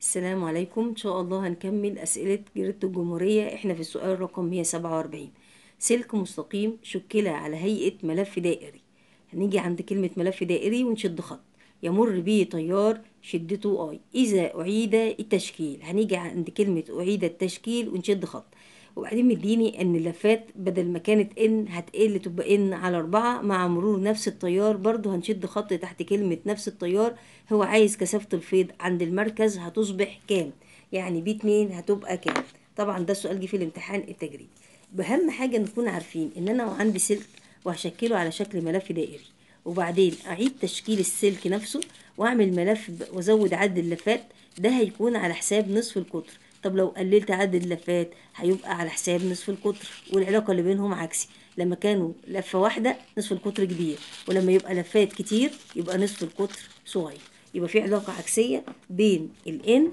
السلام عليكم ان شاء الله هنكمل اسئله جريده الجمهوريه احنا في السؤال رقم 147 سلك مستقيم شكل على هيئه ملف دائري هنيجي عند كلمه ملف دائري ونشد خط يمر به تيار شدته اي اذا اعيد التشكيل هنيجي عند كلمه اعيد التشكيل ونشد خط وبعدين مديني ان اللفات بدل ما كانت ان هتقل تبقى ان على أربعة مع مرور نفس التيار برضو هنشد خط تحت كلمة نفس التيار هو عايز كثافة الفيض عند المركز هتصبح كام يعني بي اتنين هتبقى كام طبعا ده السؤال جه في الامتحان التجريبي بأهم حاجة نكون عارفين ان انا عندي سلك وهشكله على شكل ملف دائري وبعدين اعيد تشكيل السلك نفسه واعمل ملف ب- وازود عدد اللفات ده هيكون على حساب نصف القطر طب لو قللت عدد اللفات هيبقى على حساب نصف القطر والعلاقة اللي بينهم عكسي لما كانوا لفة واحدة نصف القطر كبير ولما يبقى لفات كتير يبقى نصف القطر صغير يبقى في علاقة عكسية بين الان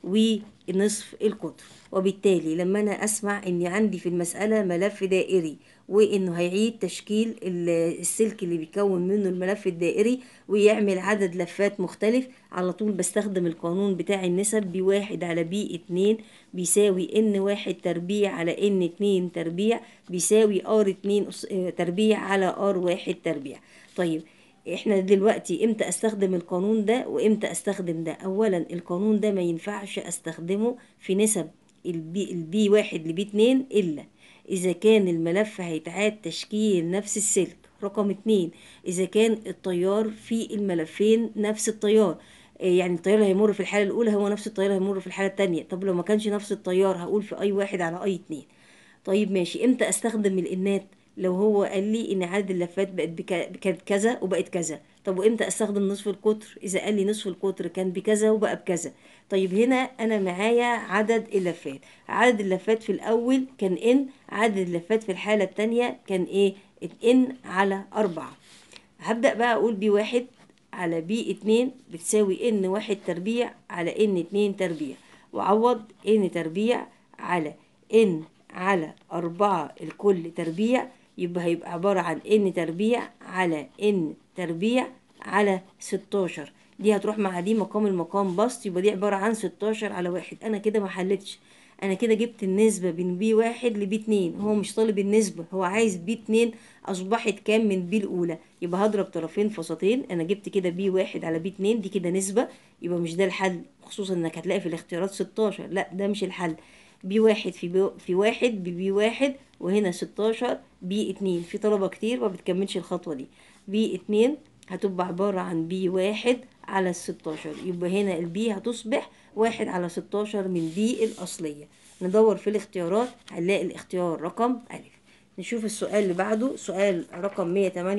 ونصف القطر وبالتالي لما انا اسمع ان عندي في المسألة ملف دائري وانه هيعيد تشكيل ال- السلك اللي بيكون منه الملف الدائري ويعمل عدد لفات مختلف على طول بستخدم القانون بتاع النسب بواحد على بي اتنين بيساوي ان واحد تربيع على ان اتنين تربيع بيساوي ار اتنين أس- آه، تربيع على ار واحد تربيع طيب احنا دلوقتي امتى استخدم القانون ده وامتى استخدم ده اولا القانون ده ما ينفعش استخدمه في نسب البي, البي واحد لبي اتنين الا اذا كان الملف هيتعاد تشكيل نفس السلك رقم اتنين اذا كان التيار في الملفين نفس التيار إيه يعني التيار اللي هيمر في الحالة الأولى هو نفس التيار اللي هيمر في الحالة التانية طب لو ما كانش نفس التيار هقول في أي واحد على أي اتنين طيب ماشي امتى استخدم الانات لو هو قال لي ان عدد اللفات بقت بك... كانت كذا وبقت كذا طب وامتى استخدم نصف القطر اذا قال لي نصف القطر كان بكذا وبقى بكذا طيب هنا انا معايا عدد اللفات عدد اللفات في الاول كان ان عدد اللفات في الحالة التانية كان ايه ان على أربعة هبدأ بقى أقول بي واحد على بي اتنين بتساوي ان واحد تربيع على ان اتنين تربيع وعوض ان تربيع على ان على أربعة الكل تربيع يبقى هيبقى عبارة عن ان تربيع على ان تربيع على ستاشر دي هتروح مع دي مقام المقام بسط يبقى دي عبارة عن ستاشر على واحد أنا كده ما حلتش انا كده جبت النسبة بين بي واحد لبي اتنين هو مش طالب النسبة هو عايز بي اتنين اصبحت كام من بي الاولى يبقى هضرب طرفين في وسطين انا جبت كده بي واحد على بي اتنين دي كده نسبة يبقى مش ده الحل خصوصا انك هتلاقي في الاختيارات ستاشر لا ده مش الحل بي واحد في بي في واحد ببي واحد وهنا ستاشر بي اتنين في طلبة كتير ما بتكملش الخطوة دي بي اتنين هتبقى عبارة عن بي واحد على الستاشر يبقى هنا البي هتصبح واحد على ستاشر من بي الأصلية ندور في الاختيارات هنلاقي الاختيار رقم ألف نشوف السؤال اللي بعده سؤال رقم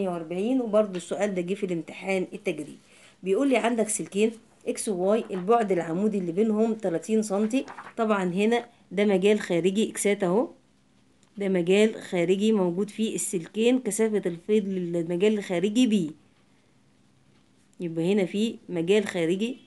148 وبرضه السؤال ده جه في الامتحان التجريبي بيقول لي عندك سلكين اكس وواي البعد العمودي اللي بينهم 30 سنتي طبعا هنا ده مجال خارجي اكسات اهو ده مجال خارجي موجود فيه السلكين كثافة الفيض للمجال الخارجي بي يبقى هنا في مجال خارجي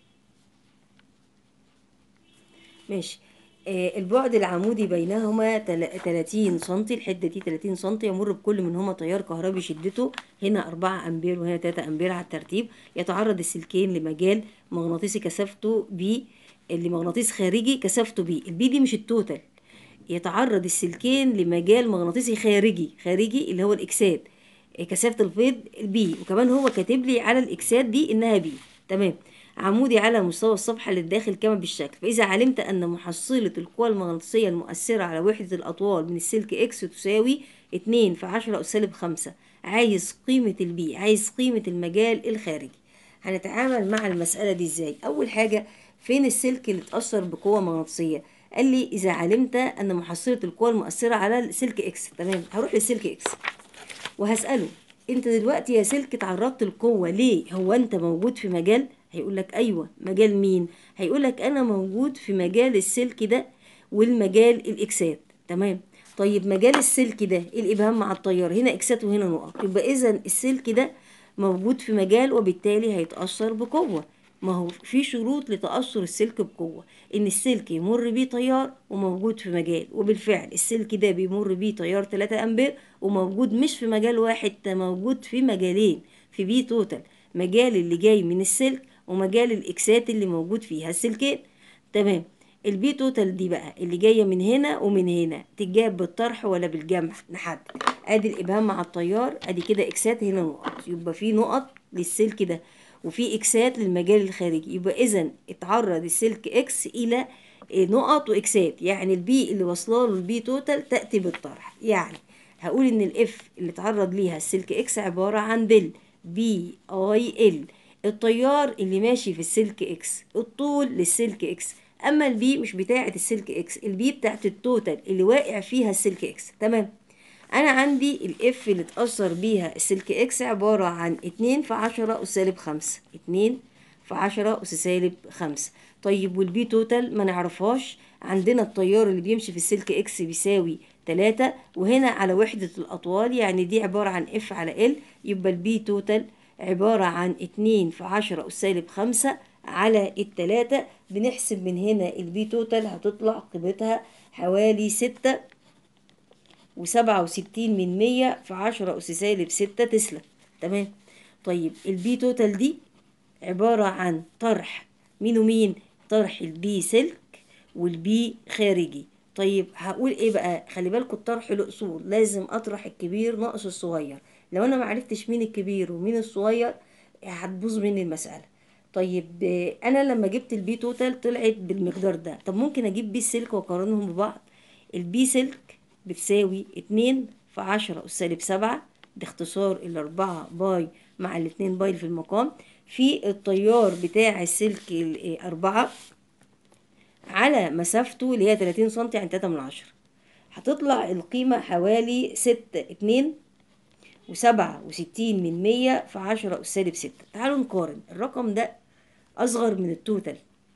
ماشي آه البعد العمودي بينهما تل- 30 سنتي الحدة دي 30 سنتي يمر بكل منهما تيار كهربي شدته هنا 4 أمبير وهنا 3 أمبير على الترتيب يتعرض السلكين لمجال مغناطيسي كثافته بي اللي مغناطيس خارجي كثافته بي البي دي مش التوتال يتعرض السلكين لمجال مغناطيسي خارجي خارجي اللي هو الإكسات آه، كثافة الفيض البي وكمان هو كاتب لي على الإكسات دي إنها بي تمام عمودي على مستوى الصفحة للداخل كما بالشكل فإذا علمت أن محصلة القوى المغناطيسية المؤثرة على وحدة الأطوال من السلك إكس تساوي اتنين في عشرة أس سالب خمسة عايز قيمة البي عايز قيمة المجال الخارجي هنتعامل مع المسألة دي إزاي أول حاجة فين السلك اللي اتأثر بقوة مغناطيسية قال لي إذا علمت أن محصلة القوى المؤثرة على السلك إكس تمام هروح للسلك إكس وهسأله انت دلوقتي يا سلك اتعرضت لقوة ليه هو انت موجود في مجال هيقول لك ايوه مجال مين هيقول لك انا موجود في مجال السلك ده والمجال الاكسات تمام طيب مجال السلك ده إيه الابهام مع التيار هنا اكسات وهنا نقط يبقى اذا السلك ده موجود في مجال وبالتالي هيتأثر بقوة ما هو في شروط لتأثر السلك بقوة إن السلك يمر بيه تيار وموجود في مجال وبالفعل السلك ده بيمر بيه تيار 3 أمبير وموجود مش في مجال واحد ده موجود في مجالين في بي توتال مجال اللي جاي من السلك ومجال الإكسات اللي موجود فيها السلكين تمام البي توتال دي بقى اللي جايه من هنا ومن هنا تتجاب بالطرح ولا بالجمع نحدد ادي الابهام مع التيار ادي كده اكسات هنا نقط يبقى في نقط للسلك ده وفي اكسات للمجال الخارجي يبقى اذا اتعرض السلك اكس الى نقط واكسات يعني البي اللي واصله له البي توتال تاتي بالطرح يعني هقول ان الاف اللي اتعرض ليها السلك اكس عباره عن بال بي اي ال التيار اللي ماشي في السلك اكس الطول للسلك اكس اما البي مش بتاعه السلك اكس البي بتاعه التوتال اللي واقع فيها السلك اكس تمام انا عندي الاف اللي اتاثر بيها السلك اكس عباره عن اتنين في عشرة اس سالب خمسة اتنين في عشرة اس سالب خمسة طيب والبي توتال ما نعرفهاش عندنا التيار اللي بيمشي في السلك اكس بيساوي تلاتة وهنا على وحدة الأطوال يعني دي عبارة عن اف على ال يبقى البي توتال عبارة عن اتنين في عشرة أس سالب خمسة على التلاتة بنحسب من هنا البي توتال هتطلع قيمتها حوالي ستة وسبعة وستين من مية في عشرة أس سالب ستة تسلا تمام طيب البي توتال دي عبارة عن طرح مين ومين طرح البي سلك والبي خارجي طيب هقول ايه بقى خلي بالكوا الطرح له اصول لازم اطرح الكبير ناقص الصغير لو انا معرفتش مين الكبير ومين الصغير هتبوظ مني المسألة طيب انا لما جبت البي توتال طلعت بالمقدار ده طب ممكن اجيب بي السلك واقارنهم ببعض البي سلك بتساوي اتنين في عشرة أس سالب سبعة ده اختصار الأربعة باي مع الاتنين باي في المقام في التيار بتاع السلك الأربعة على مسافته اللي هي 30 سنتي عن 3 من عشرة هتطلع القيمة حوالي ستة اتنين وسبعة وستين من مية في عشرة أس سالب ستة تعالوا نقارن الرقم ده أصغر من التوتال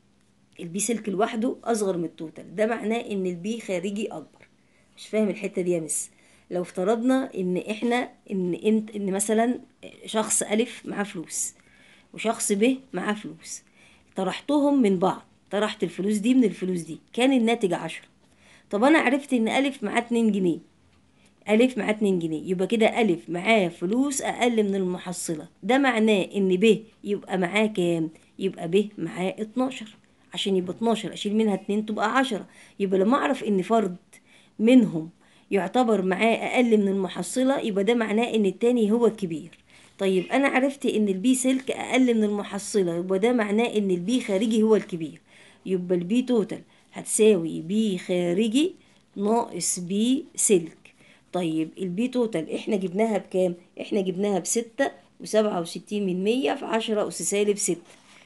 البي سلك لوحده أصغر من التوتال ده معناه إن البي خارجي أكبر مش فاهم الحتة دي يا مس لو افترضنا إن إحنا إن إنت إن مثلا شخص ألف معاه فلوس وشخص ب معاه فلوس طرحتهم من بعض طرحت الفلوس دي من الفلوس دي كان الناتج عشرة طب أنا عرفت إن ألف معاه اتنين جنيه ألف معاه اتنين جنيه يبقى كده ألف معاه فلوس أقل من المحصلة ده معناه إن ب يبقى معاه كام؟ يبقى ب معاه اتناشر عشان يبقى اتناشر أشيل منها اتنين تبقى عشرة يبقى لما أعرف إن فرد منهم يعتبر معاه أقل من المحصلة يبقى ده معناه إن التاني هو الكبير طيب أنا عرفت إن البي سلك أقل من المحصلة يبقى ده معناه إن البي خارجي هو الكبير يبقى البي توتال هتساوي بي خارجي ناقص بي سلك طيب البي توتال احنا جبناها بكام احنا جبناها بستة وسبعة وستين من مية في عشرة أس سالب ستة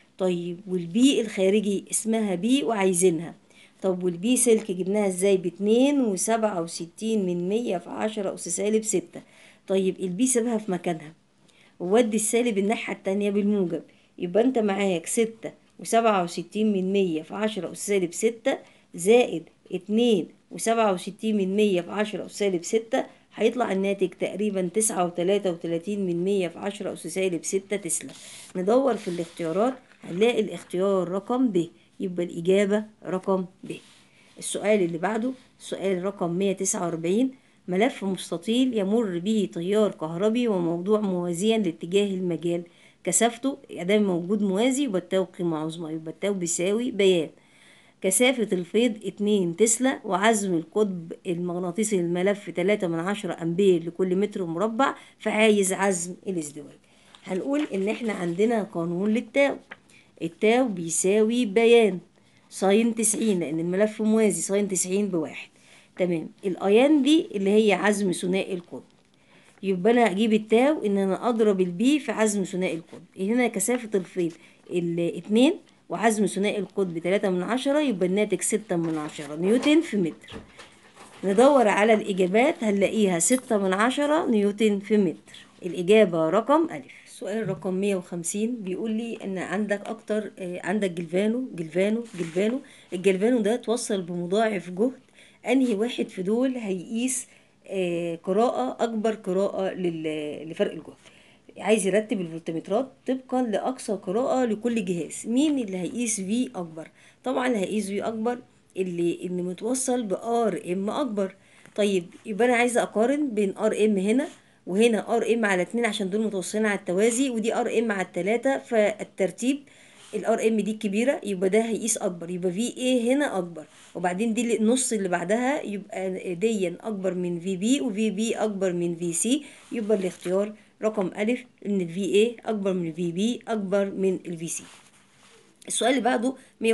طيب والبي الخارجي اسمها بي وعايزينها طب والبي سلك جبناها ازاي باتنين وسبعة وستين من مية في عشرة أس سالب ستة طيب البي سيبها في مكانها وودي السالب الناحية التانية بالموجب يبقى انت معاك ستة وسبعة وستين من مية في عشرة أس سالب ستة زائد اتنين وسبعة وستين من مية في عشرة أس سالب ستة هيطلع الناتج تقريبا تسعة وتلاتة وتلاتين من مية في عشرة أس سالب ستة تسلا ندور في الاختيارات هنلاقي الاختيار رقم ب يبقى الإجابة رقم ب السؤال اللي بعده سؤال رقم 149 ملف مستطيل يمر به تيار كهربي وموضوع موازيا لاتجاه المجال كثافته ده موجود موازي يبقى التاو قيمة عظمى يبقى التاو بيساوي بيان كثافة الفيض اتنين تسلا وعزم القطب المغناطيسي للملف تلاتة من عشرة أمبير لكل متر مربع فعايز عزم الازدواج هنقول إن إحنا عندنا قانون للتاو التاو بيساوي بيان ساين تسعين لأن الملف موازي ساين تسعين بواحد تمام الأيان دي اللي هي عزم ثنائي القطب يبقى أنا أجيب التاو إن أنا أضرب البي في عزم ثنائي القطب هنا كثافة الفيض الاتنين وعزم ثنائي القطب تلاتة من عشرة يبقى الناتج ستة من عشرة نيوتن في متر ندور على الإجابات هنلاقيها ستة من عشرة نيوتن في متر الإجابة رقم ألف سؤال رقم 150 بيقول لي ان عندك اكتر آه، عندك جلفانو جلفانو جلفانو الجلفانو ده توصل بمضاعف جهد انهي واحد في دول هيقيس آه، قراءة اكبر قراءة لل- لفرق الجهد عايز يرتب الفولتمترات طبقا لاقصى قراءة لكل جهاز مين اللي هيقيس في اكبر طبعا اللي هيقيس في اكبر اللي اللي متوصل بار ام اكبر طيب يبقى انا عايزه اقارن بين ار ام هنا وهنا ار ام على اتنين عشان دول متوصلين على التوازي ودي ار ام على التلاتة فالترتيب الار ام دي الكبيره يبقى ده هيقيس اكبر يبقى في ايه هنا اكبر وبعدين دي النص اللي بعدها يبقى ديا اكبر من في بي وفي بي اكبر من في سي يبقى الاختيار رقم الف ان الفي ايه اكبر من الفي بي اكبر من الفي سي السؤال اللي بعده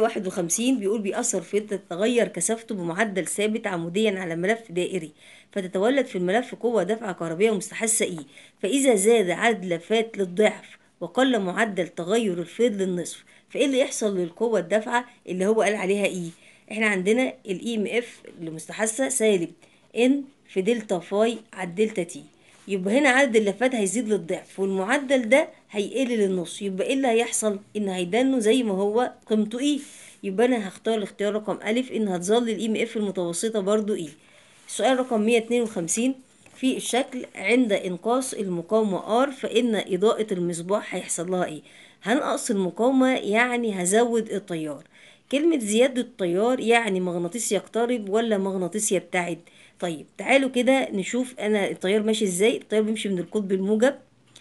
151 بيقول بيأثر في تتغير كثافته بمعدل ثابت عموديا على ملف دائري فتتولد في الملف قوة دفعة كهربية مستحثة إي فإذا زاد عدد لفات للضعف وقل معدل تغير الفيض للنصف فإيه اللي يحصل للقوة الدافعة اللي هو قال عليها إي إحنا عندنا الإي إم إف المستحثة سالب إن في دلتا فاي على الدلتا تي يبقى هنا عدد اللفات هيزيد للضعف والمعدل ده هيقل للنص يبقى ايه اللي هيحصل ان هيدنه زي ما هو قيمته ايه يبقى انا هختار الاختيار رقم الف ان هتظل الاي ام اف المتوسطه برضو ايه السؤال رقم 152 في الشكل عند انقاص المقاومه ار فان اضاءه المصباح هيحصل لها ايه هنقص المقاومه يعني هزود التيار كلمة زيادة التيار يعني مغناطيس يقترب ولا مغناطيس يبتعد طيب تعالوا كده نشوف انا التيار ماشي ازاي التيار بيمشي من القطب الموجب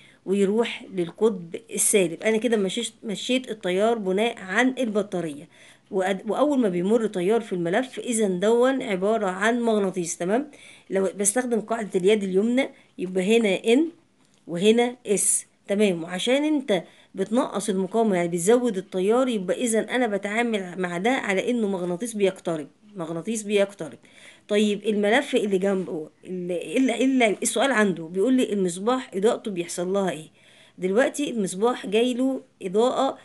ويروح للقطب السالب انا كده مشيت مشيت التيار بناء عن البطاريه واول ما بيمر تيار في الملف اذا دون عباره عن مغناطيس تمام لو بستخدم قاعده اليد اليمنى يبقى هنا ان وهنا اس تمام وعشان انت بتنقص المقاومه يعني بتزود التيار يبقى اذا انا بتعامل مع ده على انه مغناطيس بيقترب مغناطيس بيقترب طيب الملف اللي جنبه اللي, اللي, اللي السؤال عنده بيقول لي المصباح اضاءته بيحصل لها ايه دلوقتي المصباح جاي له اضاءه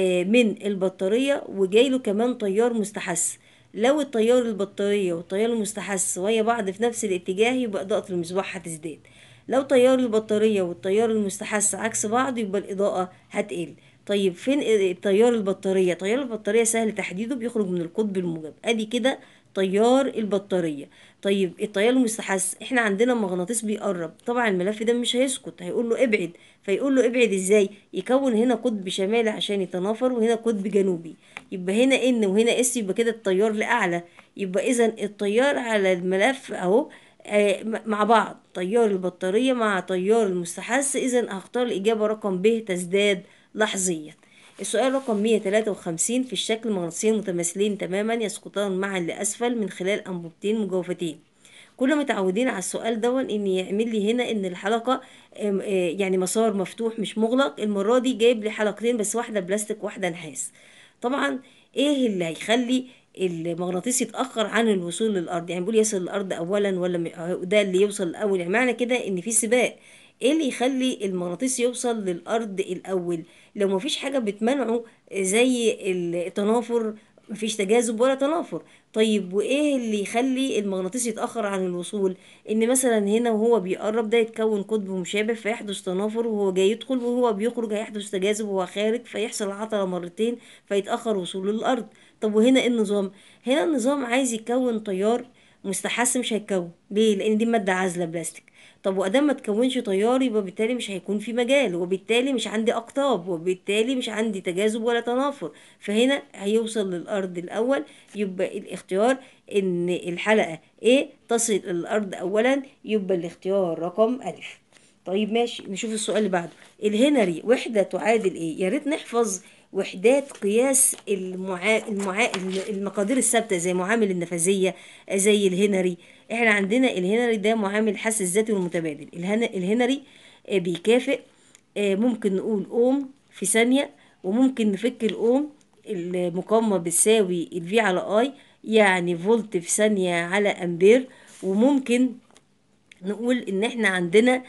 من البطاريه وجاي له كمان تيار مستحث لو التيار البطاريه والتيار المستحث ويا بعض في نفس الاتجاه يبقى اضاءه المصباح هتزداد لو تيار البطاريه والتيار المستحث عكس بعض يبقى الاضاءه هتقل طيب فين تيار البطاريه تيار البطاريه سهل تحديده بيخرج من القطب الموجب ادي كده تيار البطاريه طيب التيار المستحث احنا عندنا مغناطيس بيقرب طبعا الملف ده مش هيسكت هيقول له ابعد فيقول له ابعد ازاي يكون هنا قطب شمالي عشان يتنافر وهنا قطب جنوبي يبقى هنا ان وهنا اس يبقى كده التيار لاعلى يبقى اذا التيار على الملف اهو آه مع بعض تيار البطاريه مع تيار المستحث اذا هختار الاجابه رقم ب تزداد لحظيا السؤال رقم 153 في الشكل مغناطيسين متماثلين تماما يسقطان معا لأسفل من خلال أنبوبتين مجوفتين كنا متعودين على السؤال دون ان يعمل لي هنا ان الحلقة يعني مسار مفتوح مش مغلق المرة دي جايب لي حلقتين بس واحدة بلاستيك واحدة نحاس طبعا ايه اللي هيخلي المغناطيس يتاخر عن الوصول للارض يعني بيقول يصل الارض اولا ولا ده اللي يوصل الاول يعني معنى كده ان في سباق ايه اللي يخلي المغناطيس يوصل للارض الاول لو مفيش حاجه بتمنعه زي التنافر مفيش تجاذب ولا تنافر طيب وايه اللي يخلي المغناطيس يتاخر عن الوصول ان مثلا هنا وهو بيقرب ده يتكون قطب مشابه فيحدث تنافر وهو جاي يدخل وهو بيخرج هيحدث تجاذب وهو خارج فيحصل عطله مرتين فيتاخر وصوله للارض طب وهنا ايه النظام هنا النظام عايز يكون تيار مستحث مش هيتكون ليه لان دي ماده عازله بلاستيك طب وادام ما تكونش تيار يبقى بالتالي مش هيكون في مجال وبالتالي مش عندي اقطاب وبالتالي مش عندي تجاذب ولا تنافر فهنا هيوصل للارض الاول يبقى الاختيار ان الحلقه ايه تصل الارض اولا يبقى الاختيار رقم الف طيب ماشي نشوف السؤال اللي بعده الهنري وحده تعادل ايه يا ريت نحفظ وحدات قياس المعا... المعا... المقادير الثابته زي معامل النفاذيه زي الهنري احنا عندنا الهنري ده معامل حس الذاتي والمتبادل الهن... الهنري بيكافئ ممكن نقول اوم في ثانيه وممكن نفك الاوم المقاومه بتساوي الفي على اي يعني فولت في ثانيه على امبير وممكن نقول ان احنا عندنا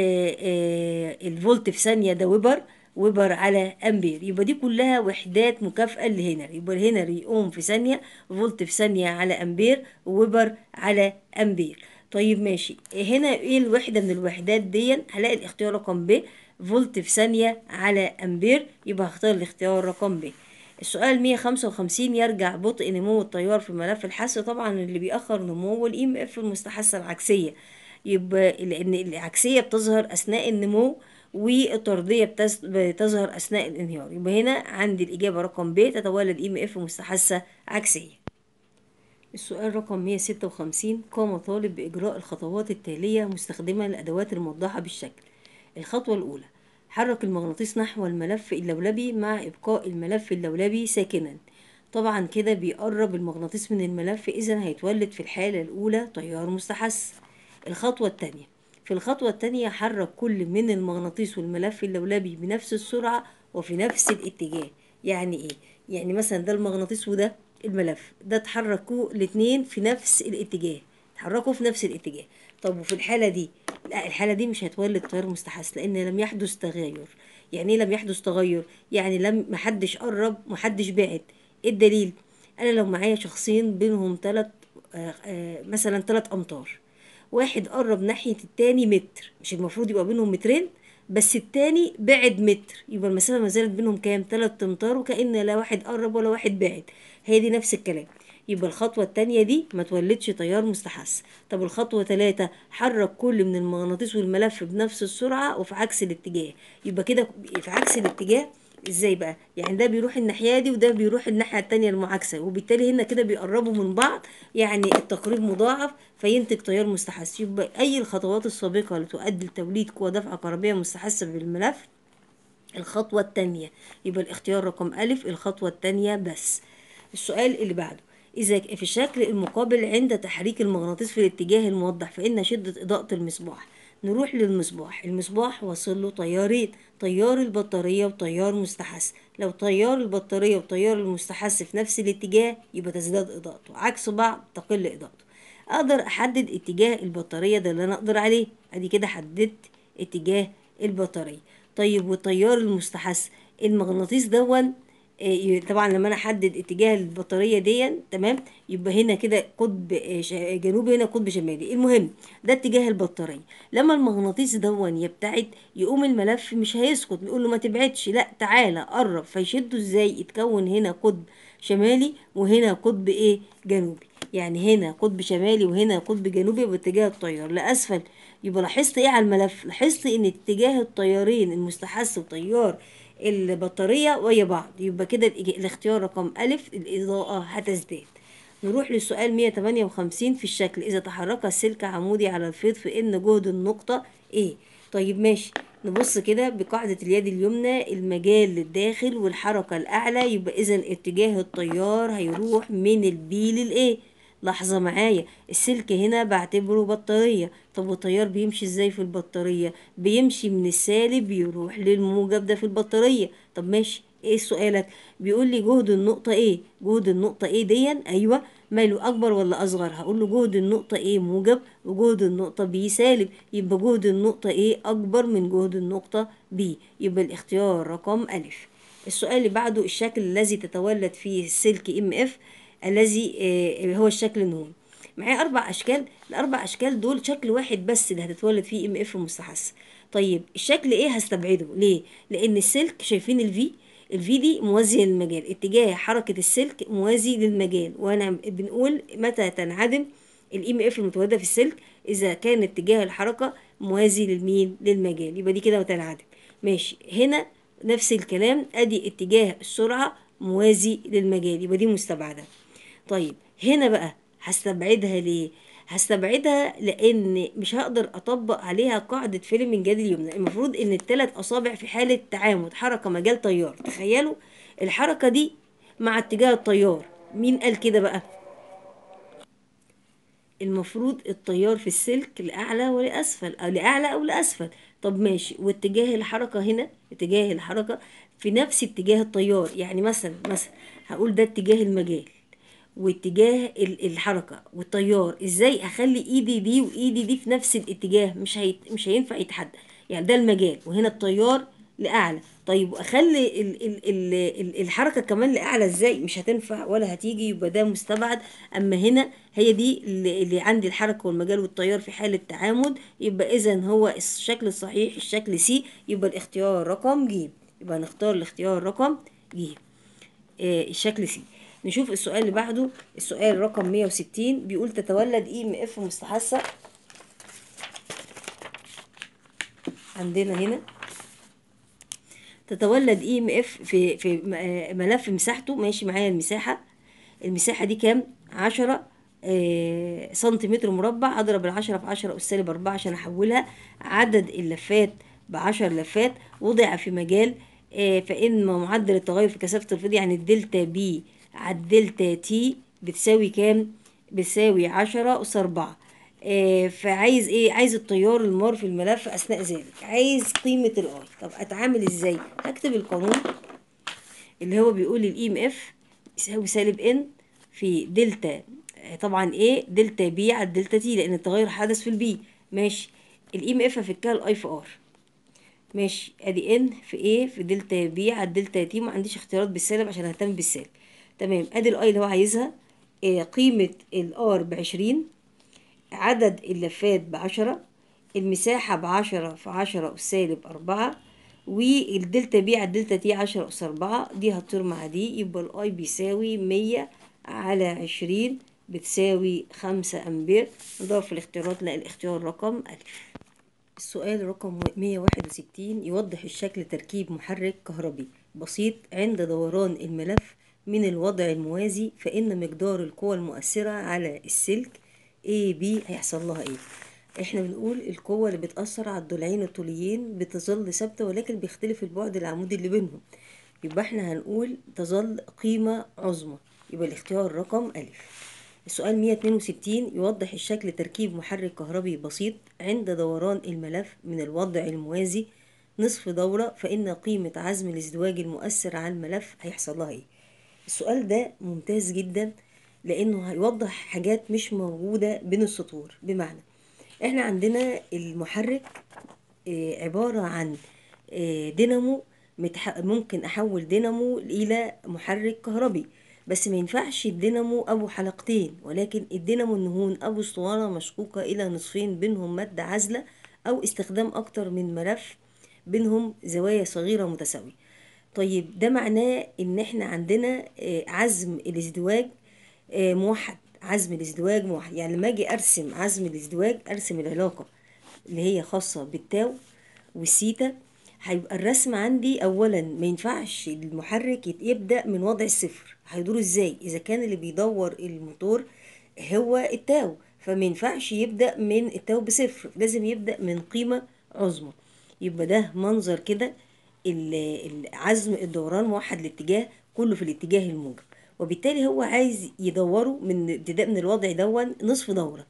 الفولت في ثانيه ده ويبر ويبر على امبير يبقى دي كلها وحدات مكافئه لهنري يبقى الهنري اوم في ثانيه فولت في ثانيه على امبير وويبر على امبير طيب ماشي هنا ايه الوحده من الوحدات دي هلاقي الاختيار رقم ب فولت في ثانيه على امبير يبقى هختار الاختيار رقم ب السؤال 155 يرجع بطء نمو التيار في ملف الحث طبعا اللي بيأخر نمو الاي ام اف المستحثه العكسيه يبقى لان العكسيه بتظهر اثناء النمو والطرديه بتظهر اثناء الانهيار يبقى هنا عندي الاجابه رقم ب تتولد اي ام اف مستحثه عكسيه السؤال رقم 156 قام طالب بإجراء الخطوات التالية مستخدما الأدوات الموضحة بالشكل الخطوة الأولى حرك المغناطيس نحو الملف اللولبي مع إبقاء الملف اللولبي ساكنا طبعا كده بيقرب المغناطيس من الملف إذا هيتولد في الحالة الأولى تيار مستحث الخطوة التانية في الخطوة التانية حرك كل من المغناطيس والملف اللولبي بنفس السرعة وفي نفس الاتجاه يعني ايه يعني مثلا ده المغناطيس وده الملف ده اتحركوا الاتنين في نفس الاتجاه اتحركوا في نفس الاتجاه طب وفي الحالة دي لا الحالة دي مش هتولد تيار مستحث لأن لم يحدث تغير يعني ايه لم يحدث تغير يعني لم محدش قرب محدش بعد ايه الدليل انا لو معايا شخصين بينهم تلات آه آه مثلا تلات امتار واحد قرب ناحية التاني متر مش المفروض يبقى بينهم مترين بس التاني بعد متر يبقى المسافة ما زالت بينهم كام تلات امتار وكأن لا واحد قرب ولا واحد بعد هي دي نفس الكلام يبقى الخطوة التانية دي ما تولدش تيار مستحث طب الخطوة تلاتة حرك كل من المغناطيس والملف بنفس السرعة وفي عكس الاتجاه يبقى كده في عكس الاتجاه ازاي بقى يعني ده بيروح الناحيه دي وده بيروح الناحيه التانية المعاكسه وبالتالي هنا كده بيقربوا من بعض يعني التقريب مضاعف فينتج تيار مستحث يبقى اي الخطوات السابقه اللي تؤدي لتوليد قوه دفع كهربيه مستحثه بالملف الخطوه التانية يبقى الاختيار رقم ألف الخطوه التانية بس السؤال اللي بعده إذا في الشكل المقابل عند تحريك المغناطيس في الاتجاه الموضح فإن شدة إضاءة المصباح نروح للمصباح المصباح وصل له تيارين تيار البطارية وتيار مستحث لو تيار البطارية وتيار المستحث في نفس الاتجاه يبقى تزداد إضاءته عكس بعض تقل إضاءته أقدر أحدد اتجاه البطارية ده اللي أنا أقدر عليه أدي كده حددت اتجاه البطارية طيب والتيار المستحث المغناطيس دون طبعا لما انا احدد اتجاه البطاريه دي تمام يبقى هنا كده قطب جنوبي هنا قطب شمالي المهم ده اتجاه البطاريه لما المغناطيس دون يبتعد يقوم الملف مش هيسكت نقول له ما تبعدش لا تعالى قرب فيشده ازاي يتكون هنا قطب شمالي وهنا قطب ايه جنوبي يعني هنا قطب شمالي وهنا قطب جنوبي باتجاه التيار لاسفل يبقى لاحظت ايه على الملف لاحظت ان اتجاه التيارين المستحث وتيار البطارية ويا بعض يبقى كده الاختيار رقم ألف الإضاءة هتزداد نروح للسؤال 158 في الشكل إذا تحرك السلك عمودي على الفيض فإن جهد النقطة إيه طيب ماشي نبص كده بقاعدة اليد اليمنى المجال للداخل والحركة الأعلى يبقى إذا اتجاه التيار هيروح من البي للإيه لحظة معايا السلك هنا بعتبره بطارية طب والتيار بيمشي ازاي في البطارية بيمشي من السالب يروح للموجب ده في البطارية طب ماشي ايه سؤالك بيقول لي جهد النقطة ايه جهد النقطة ايه ديا ايوه ماله اكبر ولا اصغر هقول له جهد النقطة ايه موجب وجهد النقطة بي سالب يبقى جهد النقطة ايه اكبر من جهد النقطة بي يبقى الاختيار رقم الف السؤال اللي بعده الشكل الذي تتولد فيه السلك ام اف الذي هو الشكل النون معايا اربع اشكال الاربع اشكال دول شكل واحد بس اللي هتتولد فيه ام اف مستحث طيب الشكل ايه هستبعده ليه لان السلك شايفين الفي الفي دي موازية للمجال اتجاه حركة السلك موازي للمجال وانا بنقول متى تنعدم الام اف المتولدة في السلك اذا كان اتجاه الحركة موازي للمين للمجال يبقى دي كده تنعدم ماشي هنا نفس الكلام ادي اتجاه السرعة موازي للمجال يبقى دي مستبعده طيب هنا بقى هستبعدها ليه هستبعدها لان مش هقدر اطبق عليها قاعده فيلمنج يد اليمنى المفروض ان الثلاث اصابع في حاله تعامد حركه مجال تيار تخيلوا الحركه دي مع اتجاه التيار مين قال كده بقى المفروض التيار في السلك لاعلى ولاسفل او لاعلى او لاسفل طب ماشي واتجاه الحركه هنا اتجاه الحركه في نفس اتجاه التيار يعني مثلا مثلا هقول ده اتجاه المجال واتجاه الحركه والتيار ازاي اخلي ايدي دي وايدي دي في نفس الاتجاه مش هي... مش هينفع يتحدى يعني ده المجال وهنا التيار لاعلى طيب اخلي ال... ال... ال... ال... الحركه كمان لاعلى ازاي مش هتنفع ولا هتيجي يبقى ده مستبعد اما هنا هي دي اللي, اللي عندي الحركه والمجال والتيار في حاله تعامد يبقى اذا هو الشكل الصحيح الشكل سي يبقى الاختيار رقم ج يبقى نختار الاختيار رقم ج آه الشكل سي نشوف السؤال اللي بعده السؤال رقم 160 بيقول تتولد اي ام اف مستحثة عندنا هنا تتولد اي ام اف في في ملف مساحته ماشي معايا المساحة المساحة دي كام عشرة سنتيمتر مربع اضرب العشرة في عشرة اس سالب اربعة عشان احولها عدد اللفات بعشر لفات وضع في مجال آه، فإن معدل التغير في كثافة الفيض يعني الدلتا بي على الدلتا تي بتساوي كام؟ بتساوي عشرة أس أربعة آه، فعايز ايه عايز التيار المار في الملف اثناء ذلك عايز قيمه الاي طب اتعامل ازاي هكتب القانون اللي هو بيقول الاي ام اف يساوي سالب ان في دلتا آه، طبعا ايه دلتا بي على دلتا تي لان التغير حدث في البي ماشي الاي ام اف افكها الاي في ار ماشي ادي ان في ايه في دلتا بي على دلتا تي ما عنديش اختيارات بالسالب عشان اهتم بالسالب تمام ادي الاي اللي هو عايزها آه، قيمه الار بعشرين عدد اللفات بعشرة المساحة بعشرة في عشرة أس سالب أربعة والدلتا بي على الدلتا تي عشرة أس أربعة دي هتطير مع دي يبقى الأي بيساوي مية على عشرين بتساوي خمسة أمبير نضرب في الاختيارات نلاقي الاختيار رقم ألف السؤال رقم 161 يوضح الشكل تركيب محرك كهربي بسيط عند دوران الملف من الوضع الموازي فإن مقدار القوى المؤثرة على السلك A B هيحصل لها ايه احنا بنقول القوة اللي بتأثر على الضلعين الطوليين بتظل ثابتة ولكن بيختلف البعد العمودي اللي بينهم يبقى احنا هنقول تظل قيمة عظمى يبقى الاختيار رقم ألف السؤال 162 يوضح الشكل تركيب محرك كهربي بسيط عند دوران الملف من الوضع الموازي نصف دورة فإن قيمة عزم الازدواج المؤثر على الملف هيحصل لها ايه السؤال ده ممتاز جدا لأنه هيوضح حاجات مش موجودة بين السطور بمعنى احنا عندنا المحرك آه، عبارة عن آه، دينامو متح... ممكن احول دينامو الى محرك كهربي بس ما ينفعش الدينامو ابو حلقتين ولكن الدينامو النهون ابو اسطوانة مشقوقة الى نصفين بينهم مادة عازلة او استخدام اكتر من ملف بينهم زوايا صغيرة متساوية طيب ده معناه ان احنا عندنا آه، عزم الازدواج آه، موحد عزم الازدواج موحد يعني لما اجي ارسم عزم الازدواج ارسم العلاقة اللي هي خاصة بالتاو والسيتا هيبقى الرسم عندي اولا ما ينفعش المحرك يت- يبدأ من وضع الصفر هيدور ازاي اذا كان اللي بيدور الموتور هو التاو فما ينفعش يبدأ من التاو بصفر لازم يبدأ من قيمة عظمى يبقى ده منظر كده ال- ال- عزم الدوران موحد الاتجاه كله في الاتجاه الموجب وبالتالي هو عايز يدوره من ابتداء من الوضع دون نصف دورة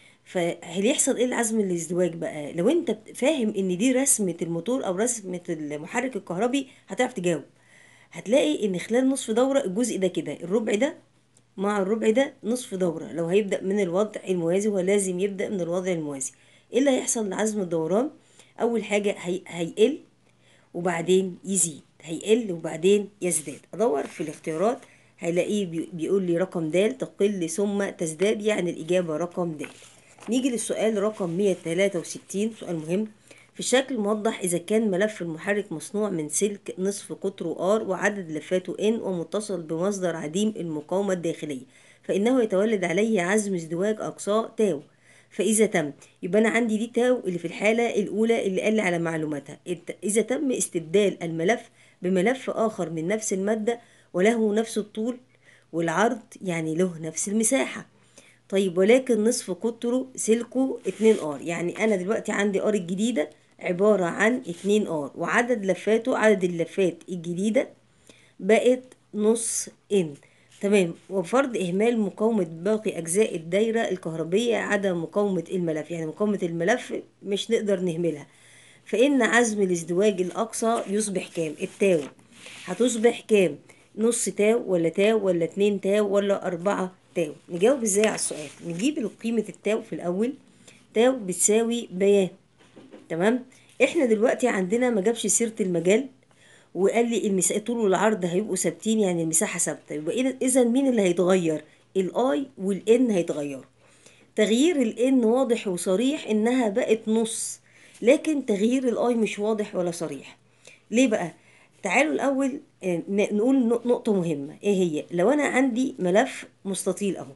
فهل يحصل ايه العزم الازدواج بقى لو انت فاهم ان دي رسمة الموتور او رسمة المحرك الكهربي هتعرف تجاوب هتلاقي ان خلال نصف دورة الجزء ده كده الربع ده مع الربع ده نصف دورة لو هيبدأ من الوضع الموازي هو لازم يبدأ من الوضع الموازي ايه اللي هيحصل لعزم الدوران اول حاجة هي... هيقل وبعدين يزيد هيقل وبعدين يزداد ادور في الاختيارات هلاقيه بي- بيقول لي رقم د تقل ثم تزداد يعني الاجابه رقم د نيجي للسؤال رقم 163 سؤال مهم في الشكل موضح اذا كان ملف المحرك مصنوع من سلك نصف قطره ار وعدد لفاته ان ومتصل بمصدر عديم المقاومه الداخليه فانه يتولد عليه عزم ازدواج اقصاه تاو فإذا تم يبقى أنا عندي دي تاو اللي في الحالة الأولى اللي قال لي على معلوماتها الت- إذا تم استبدال الملف بملف آخر من نفس المادة وله نفس الطول والعرض يعني له نفس المساحة طيب ولكن نصف قطره سلكه 2 ار يعني أنا دلوقتي عندي ار الجديدة عبارة عن 2 ار وعدد لفاته عدد اللفات الجديدة بقت نص ان تمام وفرض اهمال مقاومه باقي اجزاء الدايره الكهربيه عدم مقاومه الملف يعني مقاومه الملف مش نقدر نهملها فان عزم الازدواج الاقصى يصبح كام التاو هتصبح كام نص تاو ولا تاو ولا اتنين تاو ولا اربعة تاو نجاوب ازاي على السؤال نجيب قيمه التاو في الاول تاو بتساوي بيان تمام احنا دلوقتي عندنا ما جابش سيره المجال وقال لي المساحه طول والعرض هيبقوا ثابتين يعني المساحه ثابته يبقى اذا مين اللي هيتغير الاي والان هيتغيروا تغيير الان واضح وصريح انها بقت نص لكن تغيير الاي مش واضح ولا صريح ليه بقى تعالوا الاول آه، ن- نقول نق- نقطه مهمه ايه هي لو انا عندي ملف مستطيل اهو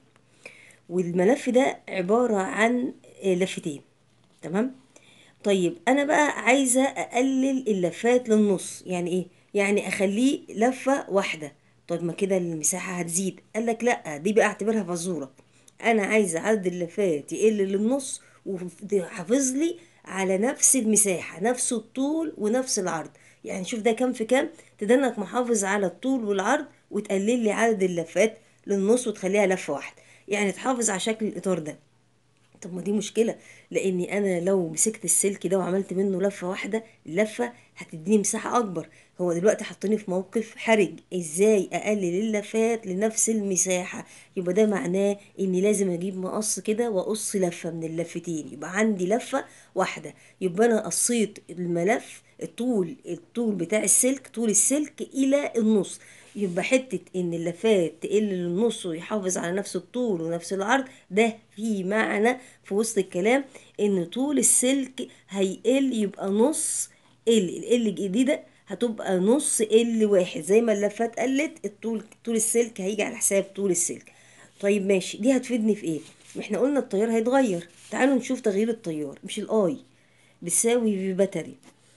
والملف ده عباره عن آه، لفتين تمام طيب انا بقى عايزه اقلل اللفات للنص يعني ايه يعني اخليه لفه واحده طيب ما كده المساحه هتزيد قال لك لا دي بقى اعتبرها فزوره انا عايزه عدد اللفات يقل للنص وحافظ لي على نفس المساحة نفس الطول ونفس العرض يعني شوف ده كام في كام تدنك محافظ على الطول والعرض وتقلل لي عدد اللفات للنص وتخليها لفة واحدة يعني تحافظ على شكل الإطار ده طب ما دي مشكلة لأني أنا لو مسكت السلك ده وعملت منه لفة واحدة اللفة هتديني مساحة أكبر هو دلوقتي حطني في موقف حرج إزاي أقلل اللفات لنفس المساحة يبقى ده معناه إني لازم أجيب مقص كده وأقص لفة من اللفتين يبقى عندي لفة واحدة يبقى أنا قصيت الملف الطول الطول بتاع السلك طول السلك إلى النص يبقى حتة إن اللفات تقل للنص ويحافظ على نفس الطول ونفس العرض ده في معنى في وسط الكلام إن طول السلك هيقل يبقى نص ال ال الجديدة هتبقى نص ال واحد زي ما اللفات قلت الطول طول السلك هيجي على حساب طول السلك طيب ماشي دي هتفيدني في ايه ما احنا قلنا التيار هيتغير تعالوا نشوف تغيير التيار مش الاي بتساوي في باتري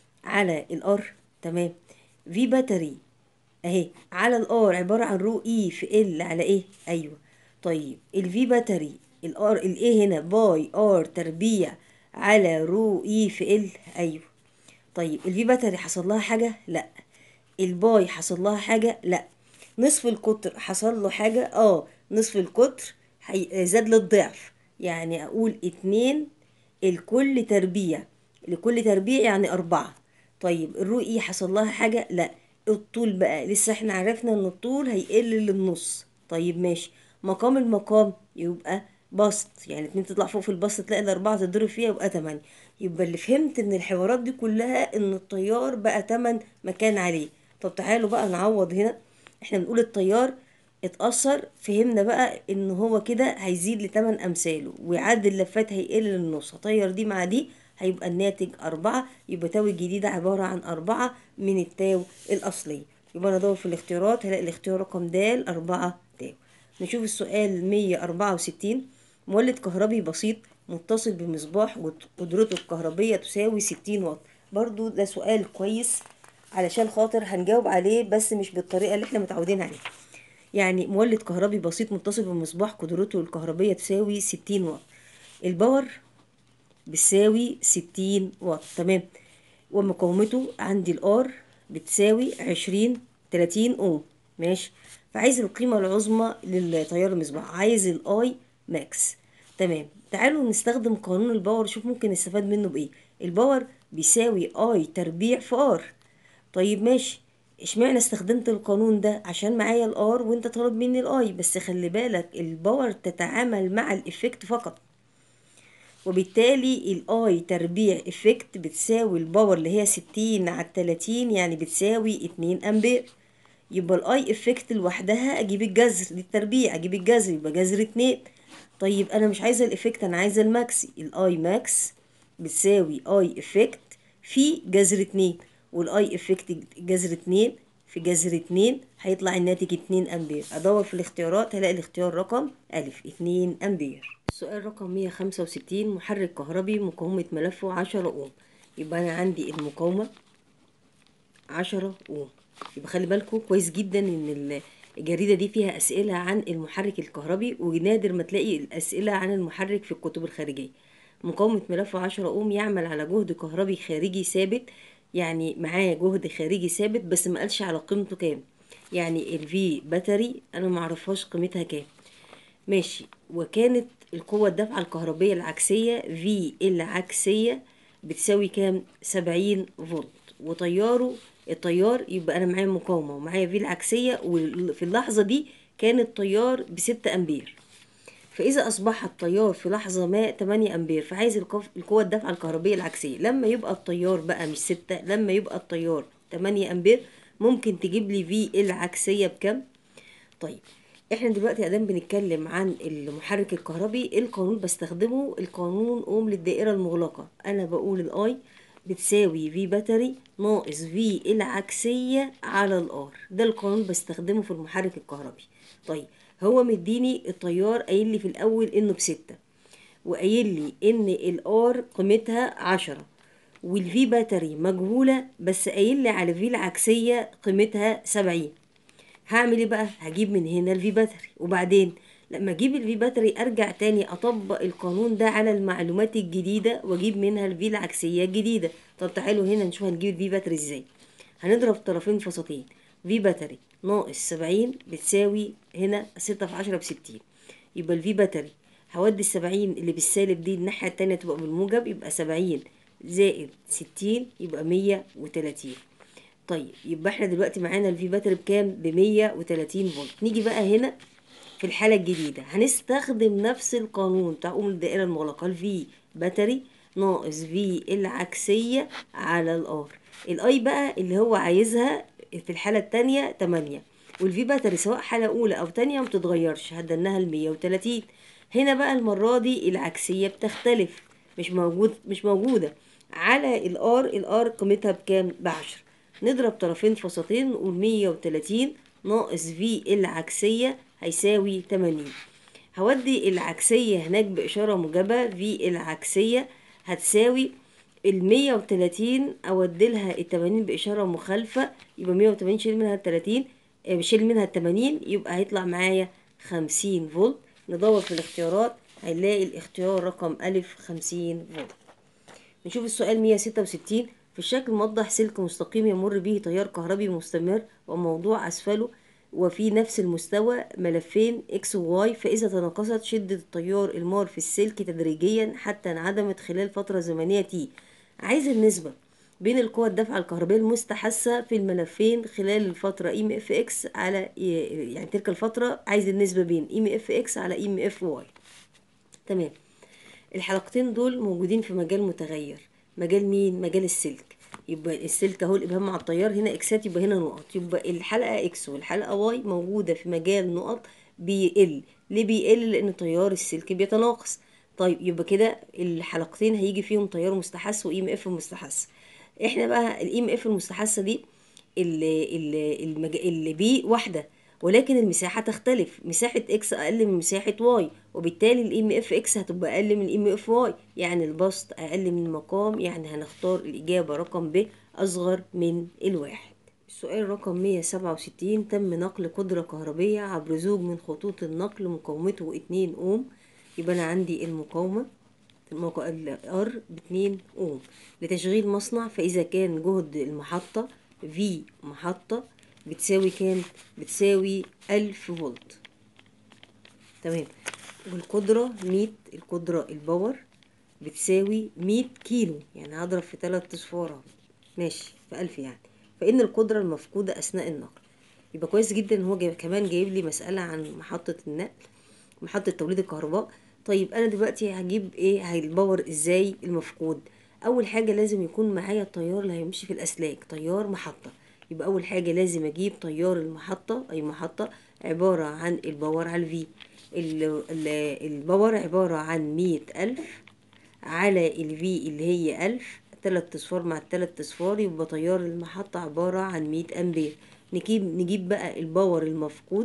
على الار تمام في باتري اهي على الار عبارة عن رو اي في ال على ايه ايوه طيب الفي باتري الار الايه هنا باي ار تربيع على رو اي في ال ايوه طيب الفي باتري حصل لها حاجة لا الباي حصل لها حاجة لا نصف القطر حصل له حاجة اه نصف القطر حي... زاد للضعف يعني اقول اتنين الكل تربيع لكل تربيع يعني اربعة طيب الرؤية حصل لها حاجة لا الطول بقى لسه احنا عرفنا ان الطول هيقل للنص طيب ماشي مقام المقام يبقى بسط يعني اتنين تطلع فوق في البسط تلاقي الاربعة تضرب فيها يبقى تمانية يبقى اللي فهمت من الحوارات دي كلها ان الطيار بقى تمن مكان عليه طب تعالوا بقى نعوض هنا احنا بنقول الطيار اتأثر فهمنا بقى ان هو كده هيزيد لتمن امثاله ويعد اللفات هيقل للنص هطير دي مع دي هيبقى الناتج أربعة يبقى تاو الجديدة عبارة عن أربعة من التاو الأصلية يبقى أنا أدور في الاختيارات هلاقي الاختيار رقم د أربعة تاو نشوف السؤال مية أربعة وستين مولد كهربي بسيط متصل بمصباح قدرته الكهربية تساوي ستين واط برضو ده سؤال كويس علشان خاطر هنجاوب عليه بس مش بالطريقة اللي احنا متعودين عليها يعني مولد كهربي بسيط متصل بمصباح قدرته الكهربية تساوي ستين واط الباور بتساوي ستين واط تمام ومقاومته عندي الار بتساوي عشرين تلاتين اوم ماشي فعايز القيمة العظمى للتيار المصباح عايز الاي ماكس تمام تعالوا نستخدم قانون الباور شوف ممكن نستفاد منه بايه الباور بيساوي اي تربيع في ار طيب ماشي اشمعنى استخدمت القانون ده عشان معايا الار وانت طالب مني الاي بس خلي بالك الباور تتعامل مع الافكت فقط وبالتالي الاي تربيع افكت بتساوي الباور اللي هي ستين على التلاتين يعني بتساوي اتنين امبير يبقى الاي افكت لوحدها اجيب الجذر للتربيع اجيب الجذر يبقى جذر اتنين طيب انا مش عايزه الافكت انا عايزه الماكس الاي ماكس بتساوي اي افكت في جذر اتنين والاي افكت جذر اتنين في جذر اتنين هيطلع الناتج اتنين امبير ادور في الاختيارات هلاقي الاختيار رقم الف اتنين امبير السؤال رقم مية خمسة وستين محرك كهربي مقاومة ملفه عشرة اوم يبقى انا عندي المقاومة عشرة اوم يبقى خلي بالكم كويس جدا ان الجريدة دي فيها اسئلة عن المحرك الكهربي ونادر ما تلاقي الاسئلة عن المحرك في الكتب الخارجية مقاومة ملفه عشرة اوم يعمل على جهد كهربي خارجي ثابت يعني معاه جهد خارجي ثابت بس ما قالش على قيمته كام يعني الفي باتري انا معرفهاش قيمتها كام ماشي وكانت القوة الدافعة الكهربية العكسية في العكسية بتساوي كام سبعين فولت وتياره التيار يبقى انا معايا مقاومة ومعايا في العكسية وفي اللحظة دي كان التيار بستة امبير فإذا أصبح التيار في لحظة ما 8 أمبير فعايز القوة الدافعة الكهربية العكسية لما يبقى التيار بقى مش 6 لما يبقى التيار 8 أمبير ممكن تجيب لي في العكسية بكم؟ طيب احنا دلوقتي ادام بنتكلم عن المحرك الكهربي القانون بستخدمه القانون اوم للدائرة المغلقة انا بقول الاي بتساوي في باتري ناقص في العكسية على الار ده القانون بستخدمه في المحرك الكهربي طيب هو مديني التيار قايل لي في الاول انه بستة وقايل لي ان الار قيمتها عشرة والفي باتري مجهولة بس قايل لي على في العكسية قيمتها سبعين هعمل ايه بقى هجيب من هنا الفي باتري وبعدين لما اجيب الفي باتري ارجع تاني اطبق القانون ده على المعلومات الجديدة واجيب منها الفي العكسية الجديدة طب تعالوا هنا نشوف هنجيب الفي باتري ازاي هنضرب طرفين في وسطين في باتري ناقص سبعين بتساوي هنا ستة في عشرة بستين يبقى الفي باتري هودي السبعين اللي بالسالب دي الناحية التانية تبقى بالموجب يبقى سبعين زائد ستين يبقى مية وتلاتين طيب يبقى احنا دلوقتي معانا الفي باتري بكام بمية وتلاتين فولت نيجي بقى هنا في الحالة الجديدة هنستخدم نفس القانون بتاع أم الدائرة المغلقة الفي باتري ناقص في العكسية على الار الاي بقى اللي هو عايزها في الحالة التانية تمانية والفي باتري سواء حالة أولى أو تانية متتغيرش هدناها المية وتلاتين هنا بقى المرة دي العكسية بتختلف مش موجود مش موجودة على الار الار قيمتها بكام بعشرة نضرب طرفين في وسطين نقول مية وتلاتين ناقص في العكسية هيساوي تمانين هودي العكسية هناك بإشارة موجبة في العكسية هتساوي المية وتلاتين أوديلها التمانين بإشارة مخالفة يبقى مية وتمانين شيل منها التلاتين آه، شيل منها التمانين يبقى هيطلع معايا خمسين فولت ندور في الاختيارات هنلاقي الاختيار رقم ألف خمسين فولت نشوف السؤال 166 في الشكل موضح سلك مستقيم يمر به تيار كهربي مستمر وموضوع أسفله وفي نفس المستوى ملفين اكس وواي فإذا تناقصت شدة التيار المار في السلك تدريجيا حتى انعدمت خلال فترة زمنية تي عايز النسبة بين القوى الدفعة الكهربائية المستحثة في الملفين خلال الفترة ام اف اكس على يعني تلك الفترة عايز النسبة بين ام اف اكس على ام اف واي تمام الحلقتين دول موجودين في مجال متغير مجال مين مجال السلك يبقى السلك اهو الابهام مع التيار هنا اكسات يبقى هنا نقط يبقى الحلقه اكس والحلقه واي موجوده في مجال نقط بيقل ليه بيقل لان تيار السلك بيتناقص طيب يبقى كده الحلقتين هيجي فيهم تيار مستحث واي ام اف مستحث احنا بقى الاي ام اف المستحثه دي اللي اللي المج... اللي بي واحده ولكن المساحة تختلف مساحة اكس أقل من مساحة واي وبالتالي الام اف اكس هتبقى أقل من الام اف واي يعني البسط أقل من المقام يعني هنختار الإجابة رقم ب أصغر من الواحد السؤال رقم 167 تم نقل قدرة كهربية عبر زوج من خطوط النقل مقاومته 2 أوم يبقى أنا عندي المقاومة الار باتنين أوم لتشغيل مصنع فإذا كان جهد المحطة في محطة بتساوي كام بتساوي ألف فولت تمام والقدرة مية القدرة الباور بتساوي مية كيلو يعني هضرب في تلات اصفار اهو ماشي في ألف يعني فإن القدرة المفقودة أثناء النقل يبقى كويس جدا إن هو جايب كمان جايب لي مسألة عن محطة النقل محطة توليد الكهرباء طيب أنا دلوقتي هجيب إيه الباور إزاي المفقود أول حاجة لازم يكون معايا التيار اللي هيمشي في الأسلاك تيار محطة يبقى أول حاجة لازم أجيب تيار المحطة أي محطة عبارة عن الباور على الفي الباور عبارة عن مية ألف على الفي اللي هي ألف تلات أصفار مع التلات أصفار يبقى تيار المحطة عبارة عن مية أمبير نجيب نجيب بقى الباور المفقود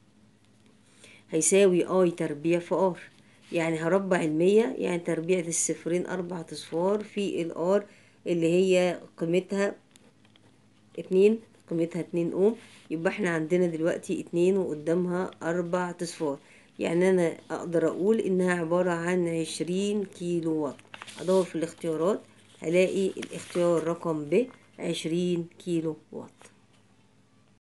هيساوي اي تربيع في ار يعني هربع المية يعني تربيع الصفرين أربع أصفار في الار اللي هي قيمتها اتنين قيمتها اتنين اوم يبقى احنا عندنا دلوقتي اتنين وقدامها اربع اصفار يعني انا اقدر اقول انها عبارة عن عشرين كيلو وات ادور في الاختيارات هلاقي الاختيار رقم ب عشرين كيلو وات